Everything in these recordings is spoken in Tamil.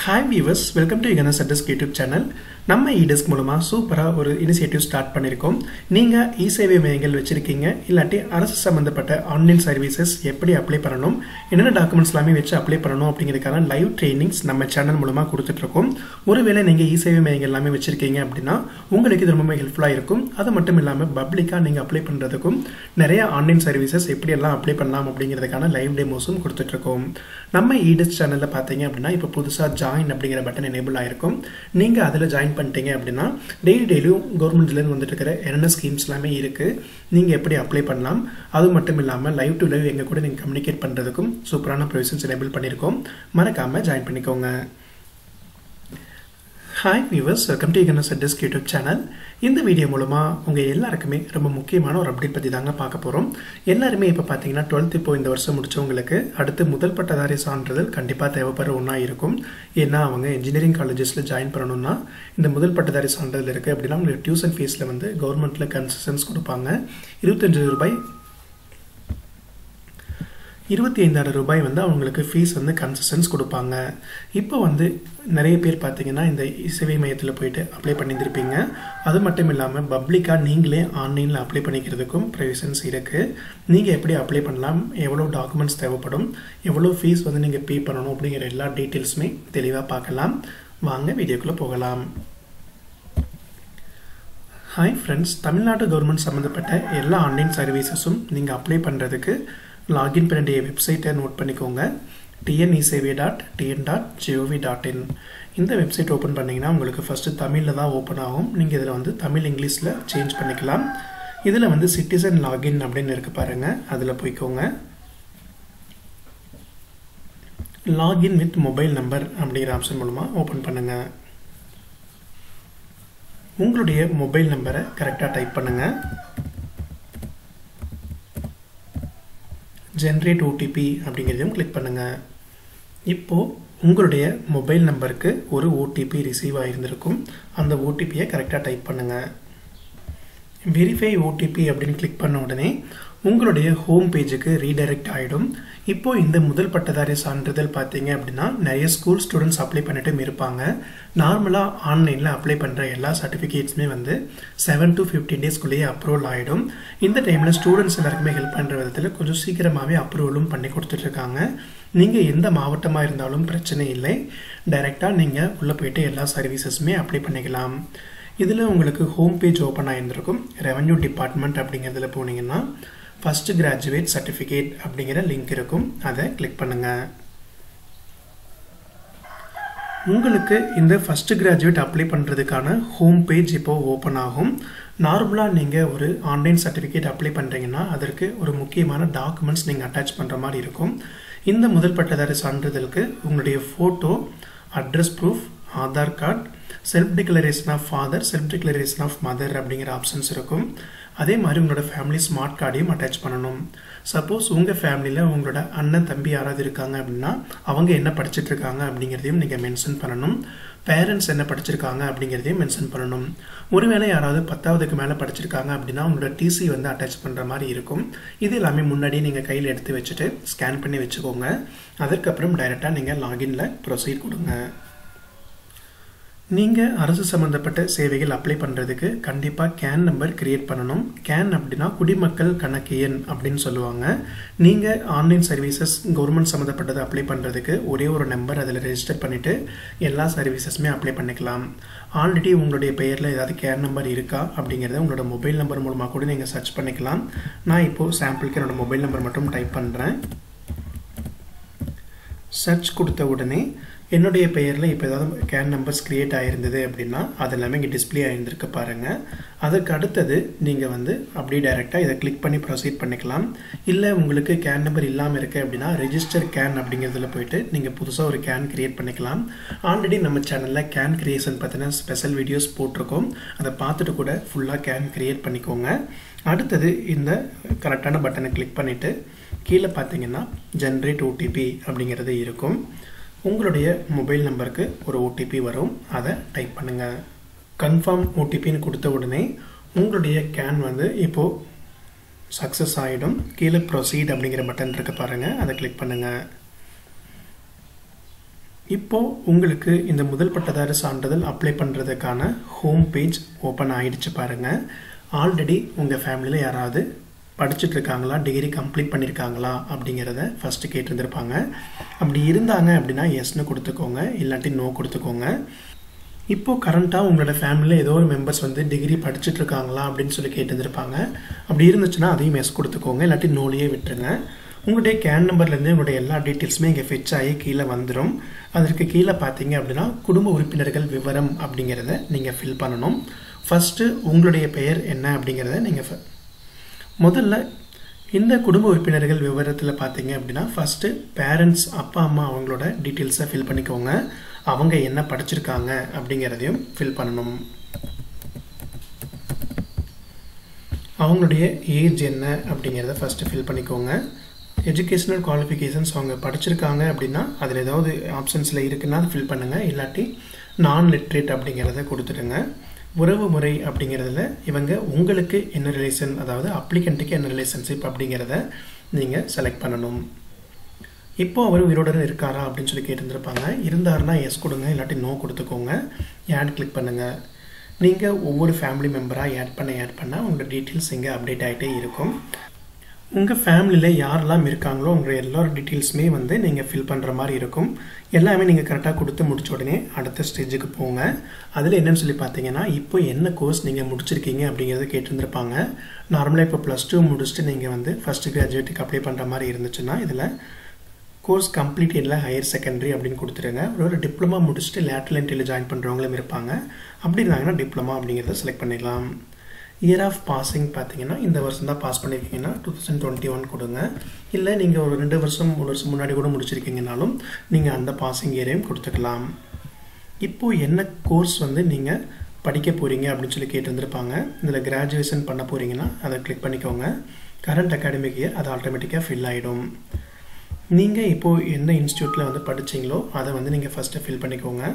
ஹாய் வியூவர்ஸ் வெல்கம் டு யுகனஸ் அட்ரஸ் யூடியூப் சேனல் நம்ம இடெஸ்க் மூலமாக சூப்பராக ஒரு இனிஷியேட்டிவ் ஸ்டார்ட் பண்ணியிருக்கோம் நீங்கள் இ சேவை மையங்கள் வச்சுருக்கீங்க இல்லாட்டி அரசு சம்மந்தப்பட்ட ஆன்லைன் சர்வீசஸ் எப்படி அப்ளை பண்ணணும் என்னென்ன டாக்குமெண்ட்ஸ் எல்லாமே வச்சு அப்ளை பண்ணணும் அப்படிங்கிறதுக்கான லைவ் ட்ரைனிங்ஸ் நம்ம சேனல் மூலமாக கொடுத்துட்ருக்கோம் ஒருவேளை நீங்கள் இ சேவை மையங்கள் எல்லாமே வச்சுருக்கீங்க அப்படின்னா உங்களுக்கு இது ரொம்பவே ஹெல்ப்ஃபுல்லாக இருக்கும் அது மட்டும் இல்லாமல் பப்ளிக்காக நீங்கள் அப்ளை பண்ணுறதுக்கும் நிறைய ஆன்லைன் சர்வீசஸ் எப்படியெல்லாம் அப்ளை பண்ணலாம் அப்படிங்கிறதுக்கான லைவ் டெமோஸும் கொடுத்துட்ருக்கோம் நம்ம இடெஸ்க் சேனலில் பார்த்தீங்க அப்படின்னா இப்போ புதுசாக ஜாயின் அப்படிங்கிற பட்டன் எனேபிள் ஆயிருக்கும் நீங்கள் அதில் ஜாயின் பண்ணிட்டீங்க அப்படின்னா டெய்லி டெய்லியும் கவர்மெண்ட்லேருந்து வந்துட்டு இருக்கிற என்னென்ன ஸ்கீம்ஸ் எல்லாமே இருக்குது நீங்கள் எப்படி அப்ளை பண்ணலாம் அது மட்டும் இல்லாமல் லைவ் டு லைவ் எங்கள் கூட நீங்கள் கம்யூனிகேட் பண்ணுறதுக்கும் சூப்பரான ப்ரொவிஷன்ஸ் எனேபிள் பண்ணியிருக்கோம் மறக்காமல் ஜாயின் பண்ணிக்கோங்க ஹாய் வியூவர்ஸ் வெல்கம் டு கனஸ் டெஸ்க் யூடியூப் சேனல் இந்த வீடியோ மூலமாக உங்கள் எல்லாருக்குமே ரொம்ப முக்கியமான ஒரு அப்டேட் பற்றி தாங்க பார்க்க போகிறோம் எல்லாருமே இப்போ பார்த்தீங்கன்னா டுவெல்த் இப்போ இந்த வருஷம் முடிச்சவங்களுக்கு அடுத்து முதல் பட்டதாரி சான்றிதழ் கண்டிப்பாக தேவைப்படுற ஒன்றா இருக்கும் ஏன்னா அவங்க இன்ஜினியரிங் காலேஜஸில் ஜாயின் பண்ணணும்னா இந்த முதல் பட்டதாரி சான்றிதழ் இருக்குது அப்படின்னா உங்களுக்கு டியூஷன் ஃபீஸில் வந்து கவர்மெண்ட்டில் கன்செஷன்ஸ் கொடுப்பாங்க இருபத்தஞ்சு ரூபாய் இருபத்தி ஐந்தாயிரம் ரூபாய் வந்து அவங்களுக்கு ஃபீஸ் வந்து கன்செஷன்ஸ் கொடுப்பாங்க இப்போ வந்து நிறைய பேர் பார்த்தீங்கன்னா இந்த சேவை மையத்தில் போயிட்டு அப்ளை பண்ணியிருந்திருப்பீங்க அது மட்டும் இல்லாமல் பப்ளிக்காக நீங்களே ஆன்லைனில் அப்ளை பண்ணிக்கிறதுக்கும் ப்ரொவிஷன்ஸ் இருக்குது நீங்கள் எப்படி அப்ளை பண்ணலாம் எவ்வளோ டாக்குமெண்ட்ஸ் தேவைப்படும் எவ்வளோ ஃபீஸ் வந்து நீங்கள் பே பண்ணணும் அப்படிங்கிற எல்லா டீட்டெயில்ஸுமே தெளிவாக பார்க்கலாம் வாங்க வீடியோக்குள்ளே போகலாம் ஹாய் ஃப்ரெண்ட்ஸ் தமிழ்நாடு கவர்மெண்ட் சம்மந்தப்பட்ட எல்லா ஆன்லைன் சர்வீசஸும் நீங்கள் அப்ளை பண்ணுறதுக்கு லாகின் பண்ண வேண்டிய வெப்சைட்டை நோட் பண்ணிக்கோங்க டிஎன்இசேவி dot TN dot G O V dot in இந்த வெப்சைட் ஓப்பன் பண்ணிங்கன்னா உங்களுக்கு ஃபஸ்ட்டு தமிழில் தான் ஓப்பன் ஆகும் நீங்கள் இதில் வந்து தமிழ் இங்கிலீஷில் சேஞ்ச் பண்ணிக்கலாம் இதில் வந்து சிட்டிசன் லாகின் அப்படின்னு இருக்குது பாருங்கள் அதில் போய்க்கோங்க லாகின் வித் மொபைல் நம்பர் அப்படிங்கிற ஆப்ஷன் மூலமாக ஓப்பன் பண்ணுங்கள் உங்களுடைய மொபைல் நம்பரை கரெக்டாக டைப் பண்ணுங்கள் ஜென்ரேட் ஓடிபி அப்படிங்கிறதையும் கிளிக் பண்ணுங்கள் இப்போது உங்களுடைய மொபைல் நம்பருக்கு ஒரு ஓடிபி ரிசீவ் ஆகியிருந்திருக்கும் அந்த ஓடிபியை கரெக்டாக டைப் பண்ணுங்கள் வெரிஃபை ஓடிபி அப்படின்னு கிளிக் பண்ண உடனே உங்களுடைய ஹோம் பேஜுக்கு ரீடைரக்ட் ஆகிடும் இப்போது இந்த முதல் பட்டதாரி சான்றிதழ் பார்த்தீங்க அப்படின்னா நிறைய ஸ்கூல் ஸ்டூடெண்ட்ஸ் அப்ளை பண்ணிட்டும் இருப்பாங்க நார்மலாக ஆன்லைனில் அப்ளை பண்ணுற எல்லா சர்டிஃபிகேட்ஸுமே வந்து செவன் டு ஃபிஃப்டீன் டேஸ்க்குள்ளேயே அப்ரூவல் ஆகிடும் இந்த டைமில் ஸ்டூடெண்ட்ஸ் எல்லாருக்குமே ஹெல்ப் பண்ணுற விதத்தில் கொஞ்சம் சீக்கிரமாகவே அப்ரூவலும் பண்ணி கொடுத்துட்ருக்காங்க நீங்கள் எந்த மாவட்டமாக இருந்தாலும் பிரச்சனை இல்லை டைரெக்டாக நீங்கள் உள்ளே போயிட்டு எல்லா சர்வீசஸுமே அப்ளை பண்ணிக்கலாம் இதில் உங்களுக்கு ஹோம் பேஜ் ஓப்பன் ஆகியிருந்திருக்கும் ரெவன்யூ டிபார்ட்மெண்ட் அப்படிங்கிறதுல போனீங்கன்னா ஃபஸ்ட் கிராஜுவேட் சர்டிஃபிகேட் அப்படிங்கிற லிங்க் இருக்கும் அதை கிளிக் பண்ணுங்கள் உங்களுக்கு இந்த ஃபஸ்ட்டு கிராஜுவேட் அப்ளை பண்ணுறதுக்கான ஹோம் பேஜ் இப்போ ஓப்பன் ஆகும் நார்மலாக நீங்கள் ஒரு ஆன்லைன் சர்டிஃபிகேட் அப்ளை பண்ணுறீங்கன்னா அதற்கு ஒரு முக்கியமான டாக்குமெண்ட்ஸ் நீங்கள் அட்டாச் பண்ணுற மாதிரி இருக்கும் இந்த முதல் பட்டதாரி சான்றிதழுக்கு உங்களுடைய photo address proof Aadhaar card self declaration of father self declaration of mother அப்படிங்கிற ஆப்ஷன்ஸ் இருக்கும் அதே மாதிரி உங்களோட ஃபேமிலி ஸ்மார்ட் கார்டையும் அட்டாச் பண்ணணும் சப்போஸ் உங்கள் ஃபேமிலியில் உங்களோட அண்ணன் தம்பி யாராவது இருக்காங்க அப்படின்னா அவங்க என்ன படிச்சுட்டு இருக்காங்க அப்படிங்கிறதையும் நீங்கள் மென்ஷன் பண்ணணும் பேரண்ட்ஸ் என்ன படிச்சிருக்காங்க அப்படிங்கிறதையும் மென்ஷன் பண்ணணும் ஒருவேளை யாராவது பத்தாவதுக்கு மேலே படிச்சிருக்காங்க அப்படின்னா உங்களோட டிசி வந்து அட்டாச் பண்ணுற மாதிரி இருக்கும் இது எல்லாமே முன்னாடியே நீங்கள் கையில் எடுத்து வச்சுட்டு ஸ்கேன் பண்ணி வச்சுக்கோங்க அதற்கப்புறம் டைரெக்டாக நீங்கள் லாகின்ல ப்ரொசீட் கொடுங்க நீங்கள் அரசு சம்மந்தப்பட்ட சேவைகள் அப்ளை பண்ணுறதுக்கு கண்டிப்பாக கேன் நம்பர் கிரியேட் பண்ணணும் கேன் அப்படின்னா குடிமக்கள் கணக்கு எண் அப்படின்னு சொல்லுவாங்க நீங்கள் ஆன்லைன் சர்வீசஸ் கவர்மெண்ட் சம்மந்தப்பட்டதை அப்ளை பண்ணுறதுக்கு ஒரே ஒரு நம்பர் அதில் ரெஜிஸ்டர் பண்ணிவிட்டு எல்லா சர்வீசஸுமே அப்ளை பண்ணிக்கலாம் ஆல்ரெடி உங்களுடைய பெயரில் ஏதாவது கேன் நம்பர் இருக்கா அப்படிங்கிறத உங்களோட மொபைல் நம்பர் மூலமாக கூட நீங்கள் சர்ச் பண்ணிக்கலாம் நான் இப்போது சாம்பிளுக்கு என்னோடய மொபைல் நம்பர் மட்டும் டைப் பண்ணுறேன் சர்ச் கொடுத்த உடனே என்னுடைய பெயரில் இப்போ ஏதாவது கேன் நம்பர்ஸ் க்ரியேட் ஆகிருந்தது அப்படின்னா அது எல்லாமே இங்கே டிஸ்பிளே ஆகிருந்திருக்கு பாருங்கள் அதுக்கு அடுத்தது நீங்கள் வந்து அப்படியே டைரெக்டாக இதை கிளிக் பண்ணி ப்ரொசீட் பண்ணிக்கலாம் இல்லை உங்களுக்கு கேன் நம்பர் இல்லாமல் இருக்குது அப்படின்னா ரெஜிஸ்டர் கேன் அப்படிங்கிறதுல போயிட்டு நீங்கள் புதுசாக ஒரு கேன் க்ரியேட் பண்ணிக்கலாம் ஆல்ரெடி நம்ம சேனலில் கேன் க்ரியேஷன் பற்றின ஸ்பெஷல் வீடியோஸ் போட்டிருக்கோம் அதை பார்த்துட்டு கூட ஃபுல்லாக கேன் க்ரியேட் பண்ணிக்கோங்க அடுத்தது இந்த கரெக்டான பட்டனை கிளிக் பண்ணிவிட்டு கீழே பார்த்தீங்கன்னா ஜென்ரேட் ஓடிபி அப்படிங்கிறது இருக்கும் உங்களுடைய மொபைல் நம்பருக்கு ஒரு ஓடிபி வரும் அதை டைப் பண்ணுங்கள் கன்ஃபார்ம் ஓடிபின்னு கொடுத்த உடனே உங்களுடைய கேன் வந்து இப்போது சக்ஸஸ் ஆகிடும் கீழே ப்ரொசீட் அப்படிங்கிற பட்டன் இருக்க பாருங்கள் அதை கிளிக் பண்ணுங்கள் இப்போது உங்களுக்கு இந்த முதல் பட்டதாரி சான்றிதழ் அப்ளை பண்ணுறதுக்கான ஹோம் பேஜ் ஓப்பன் ஆகிடுச்சு பாருங்கள் ஆல்ரெடி உங்கள் ஃபேமிலியில் யாராவது படிச்சுட்டு இருக்காங்களா டிகிரி கம்ப்ளீட் பண்ணியிருக்காங்களா அப்படிங்கிறத ஃபஸ்ட்டு கேட்டிருந்துருப்பாங்க அப்படி இருந்தாங்க அப்படின்னா எஸ்னு கொடுத்துக்கோங்க இல்லாட்டி நோ கொடுத்துக்கோங்க இப்போது கரண்ட்டாக உங்களோட ஃபேமிலியில் ஏதோ ஒரு மெம்பர்ஸ் வந்து டிகிரி படிச்சுட்டு இருக்காங்களா அப்படின்னு சொல்லி கேட்டிருந்துருப்பாங்க அப்படி இருந்துச்சுன்னா அதையும் எஸ் கொடுத்துக்கோங்க இல்லாட்டி நோலியே விட்டுருங்க உங்களுடைய கேன் நம்பர்லேருந்து உங்களுடைய எல்லா டீட்டெயில்ஸுமே இங்கே ஃபெச் ஆகி கீழே வந்துடும் அதற்கு கீழே பார்த்தீங்க அப்படின்னா குடும்ப உறுப்பினர்கள் விவரம் அப்படிங்கிறத நீங்கள் ஃபில் பண்ணணும் ஃபஸ்ட்டு உங்களுடைய பெயர் என்ன அப்படிங்கிறத நீங்கள் முதல்ல இந்த குடும்ப உறுப்பினர்கள் விவரத்தில் பார்த்தீங்க அப்படின்னா ஃபஸ்ட்டு பேரண்ட்ஸ் அப்பா அம்மா அவங்களோட டீட்டெயில்ஸை ஃபில் பண்ணிக்கோங்க அவங்க என்ன படிச்சிருக்காங்க அப்படிங்கிறதையும் ஃபில் பண்ணணும் அவங்களுடைய ஏஜ் என்ன அப்படிங்கிறத ஃபஸ்ட்டு ஃபில் பண்ணிக்கோங்க எஜுகேஷனல் குவாலிஃபிகேஷன்ஸ் அவங்க படிச்சிருக்காங்க அப்படின்னா அதில் ஏதாவது ஆப்ஷன்ஸில் இருக்குன்னா அதை ஃபில் பண்ணுங்கள் இல்லாட்டி நான் லிட்ரேட் அப்படிங்கிறத கொடுத்துடுங்க உறவு முறை அப்படிங்கிறதுல இவங்க உங்களுக்கு என்ன ரிலேஷன் அதாவது அப்ளிகண்ட்டுக்கு என்ன ரிலேஷன்ஷிப் அப்படிங்கிறத நீங்கள் செலக்ட் பண்ணணும் இப்போ அவர் உயிரோடு இருக்காரா அப்படின்னு சொல்லி கேட்டிருந்திருப்பாங்க இருந்தாருன்னா எஸ் கொடுங்க இல்லாட்டி நோ கொடுத்துக்கோங்க ஆட் கிளிக் பண்ணுங்கள் நீங்கள் ஒவ்வொரு ஃபேமிலி மெம்பராக ஆட் பண்ண ஆட் பண்ண உங்களோட டீட்டெயில்ஸ் இங்கே அப்டேட் ஆகிட்டே இருக்கும் உங்கள் ஃபேமிலியில் யாரெல்லாம் இருக்காங்களோ உங்கள் எல்லா டீட்டெயில்ஸுமே வந்து நீங்கள் ஃபில் பண்ணுற மாதிரி இருக்கும் எல்லாமே நீங்கள் கரெக்டாக கொடுத்து முடிச்ச உடனே அடுத்த ஸ்டேஜுக்கு போங்க அதில் என்னென்னு சொல்லி பார்த்தீங்கன்னா இப்போ என்ன கோர்ஸ் நீங்கள் முடிச்சிருக்கீங்க அப்படிங்கிறத கேட்டிருந்துருப்பாங்க நார்மலாக இப்போ ப்ளஸ் டூ முடிச்சுட்டு நீங்கள் வந்து ஃபஸ்ட்டு கிராஜுவேட்டுக்கு அப்ளை பண்ணுற மாதிரி இருந்துச்சுன்னா இதில் கோர்ஸ் கம்ப்ளீட்டடில் ஹையர் செகண்டரி அப்படின்னு கொடுத்துருங்க ஒரு டிப்ளமா முடிச்சுட்டு லேட்டரல் என்ட்ரியில் ஜாயின் பண்ணுறவங்களும் இருப்பாங்க அப்படி இருந்தாங்கன்னா டிப்ளமா அப்படிங்கிறத செலக்ட் பண்ணிடலாம் இயர் ஆஃப் பாசிங் பார்த்தீங்கன்னா இந்த வருஷம் தான் பாஸ் பண்ணியிருக்கீங்கன்னா டூ தௌசண்ட் டுவெண்ட்டி ஒன் கொடுங்க இல்லை நீங்கள் ஒரு ரெண்டு வருஷம் மூணு வருஷம் முன்னாடி கூட முடிச்சிருக்கீங்கனாலும் நீங்கள் அந்த பாசிங் இயரையும் கொடுத்துக்கலாம் இப்போது என்ன கோர்ஸ் வந்து நீங்கள் படிக்க போகிறீங்க அப்படின்னு சொல்லி கேட்டிருந்துருப்பாங்க இதில் கிராஜுவேஷன் பண்ண போகிறீங்கன்னா அதை கிளிக் பண்ணிக்கோங்க கரண்ட் அகாடமிக் இயர் அது ஆட்டோமேட்டிக்காக ஃபில் ஆகிடும் நீங்கள் இப்போது எந்த இன்ஸ்டியூட்டில் வந்து படிச்சிங்களோ அதை வந்து நீங்கள் ஃபஸ்ட்டு ஃபில் பண்ணிக்கோங்க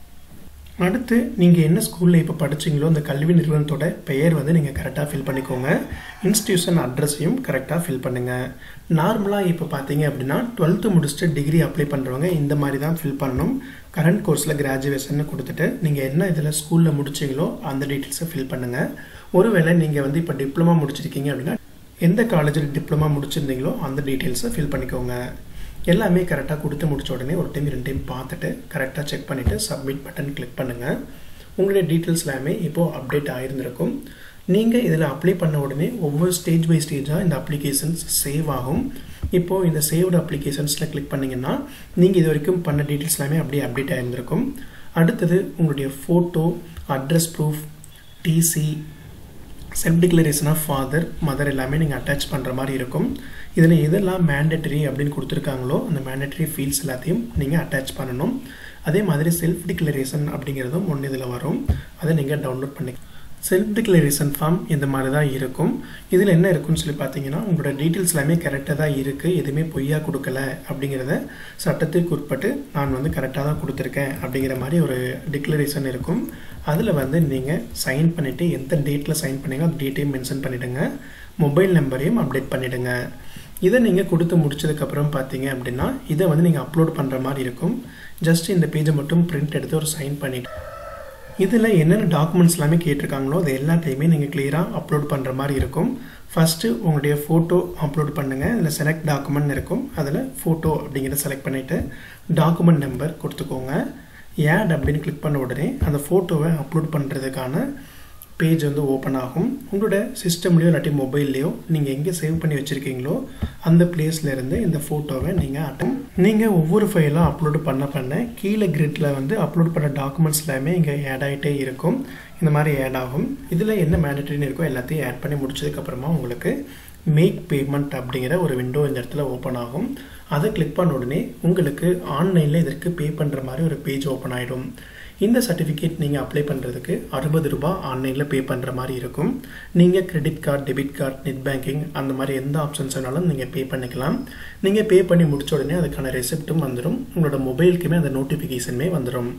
அடுத்து நீங்கள் என்ன ஸ்கூலில் இப்போ படிச்சிங்களோ அந்த கல்வி நிறுவனத்தோட பெயர் வந்து நீங்கள் கரெக்டாக ஃபில் பண்ணிக்கோங்க இன்ஸ்டியூஷன் அட்ரஸையும் கரெக்டாக ஃபில் பண்ணுங்கள் நார்மலாக இப்போ பார்த்தீங்க அப்படின்னா டுவெல்த்து முடிச்சுட்டு டிகிரி அப்ளை பண்ணுறவங்க இந்த மாதிரி தான் ஃபில் பண்ணணும் கரண்ட் கோர்ஸில் கிராஜுவேஷன் கொடுத்துட்டு நீங்கள் என்ன இதில் ஸ்கூலில் முடிச்சிங்களோ அந்த டீட்டெயில்ஸை ஃபில் பண்ணுங்கள் ஒருவேளை நீங்கள் வந்து இப்போ டிப்ளமா முடிச்சிருக்கீங்க அப்படின்னா எந்த காலேஜில் டிப்ளமா முடிச்சிருந்தீங்களோ அந்த டீட்டெயில்ஸை ஃபில் பண்ணிக்கோங்க எல்லாமே கரெக்டாக கொடுத்து முடிச்ச உடனே ஒரு டைம் ரெண்டு டைம் பார்த்துட்டு கரெக்டாக செக் பண்ணிவிட்டு சப்மிட் பட்டன் கிளிக் பண்ணுங்கள் உங்களுடைய டீட்டெயில்ஸ் எல்லாமே இப்போது அப்டேட் ஆகிருந்திருக்கும் நீங்கள் இதில் அப்ளை பண்ண உடனே ஒவ்வொரு ஸ்டேஜ் பை ஸ்டேஜாக இந்த அப்ளிகேஷன்ஸ் சேவ் ஆகும் இப்போது இந்த சேவ்டு அப்ளிகேஷன்ஸில் கிளிக் பண்ணிங்கன்னா நீங்கள் இது வரைக்கும் பண்ண டீட்டெயில்ஸ் எல்லாமே அப்படியே அப்டேட் ஆகிருந்திருக்கும் அடுத்தது உங்களுடைய photo address proof TC self declaration of father mother எல்லாமே நீங்கள் அட்டாச் பண்ணுற மாதிரி இருக்கும் இதில் எதெல்லாம் மேண்டட்டரி அப்படின்னு கொடுத்துருக்காங்களோ அந்த மேண்டட்டரி ஃபீல்ட்ஸ் எல்லாத்தையும் நீங்கள் அட்டாச் பண்ணணும் அதே மாதிரி செல்ஃப் டிக்ளரேஷன் அப்படிங்கிறதும் ஒன்று இதில் வரும் அதை நீங்கள் டவுன்லோட் பண்ணி செல்ஃப் டிக்ளரேஷன் ஃபார்ம் இந்த மாதிரி தான் இருக்கும் இதில் என்ன இருக்குன்னு சொல்லி பார்த்தீங்கன்னா உங்களோட டீட்டெயில்ஸ் எல்லாமே கரெக்டாக தான் இருக்குது எதுவுமே பொய்யா கொடுக்கல அப்படிங்கிறத சட்டத்துக்கு உட்பட்டு நான் வந்து கரெக்டாக தான் கொடுத்துருக்கேன் அப்படிங்கிற மாதிரி ஒரு டிக்ளரேஷன் இருக்கும் அதில் வந்து நீங்கள் சைன் பண்ணிவிட்டு எந்த டேட்டில் சைன் பண்ணீங்களோ அந்த டேட்டையும் மென்ஷன் பண்ணிவிடுங்க மொபைல் நம்பரையும் அப்டேட் பண்ணிவிடுங்க இதை நீங்கள் கொடுத்து முடிச்சதுக்கப்புறம் பார்த்தீங்க அப்படின்னா இதை வந்து நீங்கள் அப்லோட் பண்ணுற மாதிரி இருக்கும் ஜஸ்ட் இந்த பேஜை மட்டும் பிரிண்ட் எடுத்து ஒரு சைன் பண்ணிவிட்டு இதில் என்னென்ன டாக்குமெண்ட்ஸ் எல்லாமே கேட்டிருக்காங்களோ அது எல்லாத்தையுமே நீங்கள் கிளியராக அப்லோட் பண்ணுற மாதிரி இருக்கும் ஃபஸ்ட்டு உங்களுடைய ஃபோட்டோ அப்லோட் பண்ணுங்கள் இதில் செலக்ட் டாக்குமெண்ட் இருக்கும் அதில் ஃபோட்டோ அப்படிங்கிறத செலக்ட் பண்ணிவிட்டு டாக்குமெண்ட் நம்பர் கொடுத்துக்கோங்க ஏட் அப்படின்னு கிளிக் பண்ண உடனே அந்த ஃபோட்டோவை அப்லோட் பண்ணுறதுக்கான பேஜ் வந்து ஓப்பன் ஆகும் உங்களோட சிஸ்டம்லேயோ இல்லாட்டி மொபைல்லையோ நீங்கள் எங்கே சேவ் பண்ணி வச்சுருக்கீங்களோ அந்த பிளேஸ்லேருந்து இந்த ஃபோட்டோவை நீங்கள் அட்டன் நீங்கள் ஒவ்வொரு ஃபைலும் அப்லோடு பண்ண பண்ண கீழே கிரிட்டில் வந்து அப்லோட் பண்ண டாக்குமெண்ட்ஸ் எல்லாமே இங்கே ஆட் ஆகிட்டே இருக்கும் இந்த மாதிரி ஆட் ஆகும் இதில் என்ன மேண்டட்ரின்னு இருக்கோ எல்லாத்தையும் ஆட் பண்ணி முடிச்சதுக்கப்புறமா உங்களுக்கு மேக் பேமெண்ட் அப்படிங்கிற ஒரு விண்டோ இந்த இடத்துல ஓப்பன் ஆகும் அதை கிளிக் பண்ண உடனே உங்களுக்கு ஆன்லைனில் இதற்கு பே பண்ணுற மாதிரி ஒரு பேஜ் ஓப்பன் ஆகிடும் இந்த சர்டிஃபிகேட் நீங்கள் அப்ளை பண்ணுறதுக்கு அறுபது ரூபாய் ஆன்லைனில் பே பண்ணுற மாதிரி இருக்கும் நீங்கள் credit card debit card net banking அந்த மாதிரி எந்த ஆப்ஷன்ஸ் வேணாலும் நீங்கள் பே பண்ணிக்கலாம் நீங்கள் பே பண்ணி முடிச்ச உடனே அதுக்கான ரெசிப்ட்டும் வந்துடும் உங்களோட மொபைலுக்குமே அந்த நோட்டிஃபிகேஷனுமே வந்துடும்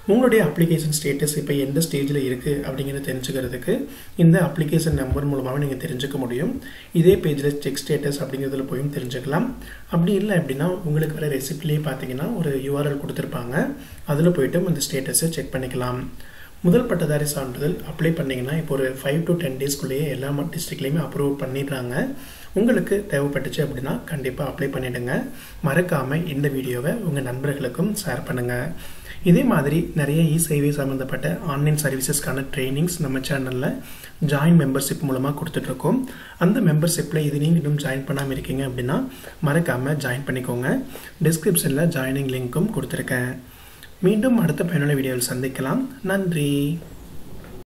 உங்களுடைய அப்ளிகேஷன் ஸ்டேட்டஸ் இப்போ எந்த ஸ்டேஜில் இருக்குது அப்படிங்கிறத தெரிஞ்சுக்கிறதுக்கு இந்த அப்ளிகேஷன் நம்பர் மூலமாகவே நீங்கள் தெரிஞ்சுக்க முடியும் இதே பேஜில் செக் ஸ்டேட்டஸ் அப்படிங்கிறதுல போயும் தெரிஞ்சுக்கலாம் அப்படி இல்லை அப்படின்னா உங்களுக்கு வர ரெசிப்ட்லேயே பார்த்தீங்கன்னா ஒரு யூஆர்எல் கொடுத்துருப்பாங்க அதில் போயிட்டு அந்த ஸ்டேட்டஸை செக் பண்ணிக்கலாம் முதல் பட்டதாரி சான்றிதழ் அப்ளை பண்ணிங்கன்னா இப்போ ஒரு ஃபைவ் டு டென் டேஸ்க்குள்ளேயே எல்லா டிஸ்ட்ரிக்ட்லேயுமே அப்ரூவ் பண்ணிடுறாங்க உங்களுக்கு தேவைப்பட்டுச்சு அப்படின்னா கண்டிப்பாக அப்ளை பண்ணிவிடுங்க மறக்காமல் இந்த வீடியோவை உங்கள் நண்பர்களுக்கும் ஷேர் பண்ணுங்கள் இதே மாதிரி நிறைய இ சேவை சம்மந்தப்பட்ட ஆன்லைன் சர்வீசஸ்க்கான ட்ரைனிங்ஸ் நம்ம சேனலில் ஜாயின் மெம்பர்ஷிப் மூலமாக கொடுத்துட்ருக்கோம் அந்த மெம்பர்ஷிப்பில் இது நீங்கள் இன்னும் ஜாயின் பண்ணாமல் இருக்கீங்க அப்படின்னா மறக்காமல் ஜாயின் பண்ணிக்கோங்க டிஸ்கிரிப்ஷனில் ஜாயினிங் லிங்க்கும் கொடுத்துருக்கேன் மீண்டும் அடுத்த பயனுள்ள வீடியோவில் சந்திக்கலாம் நன்றி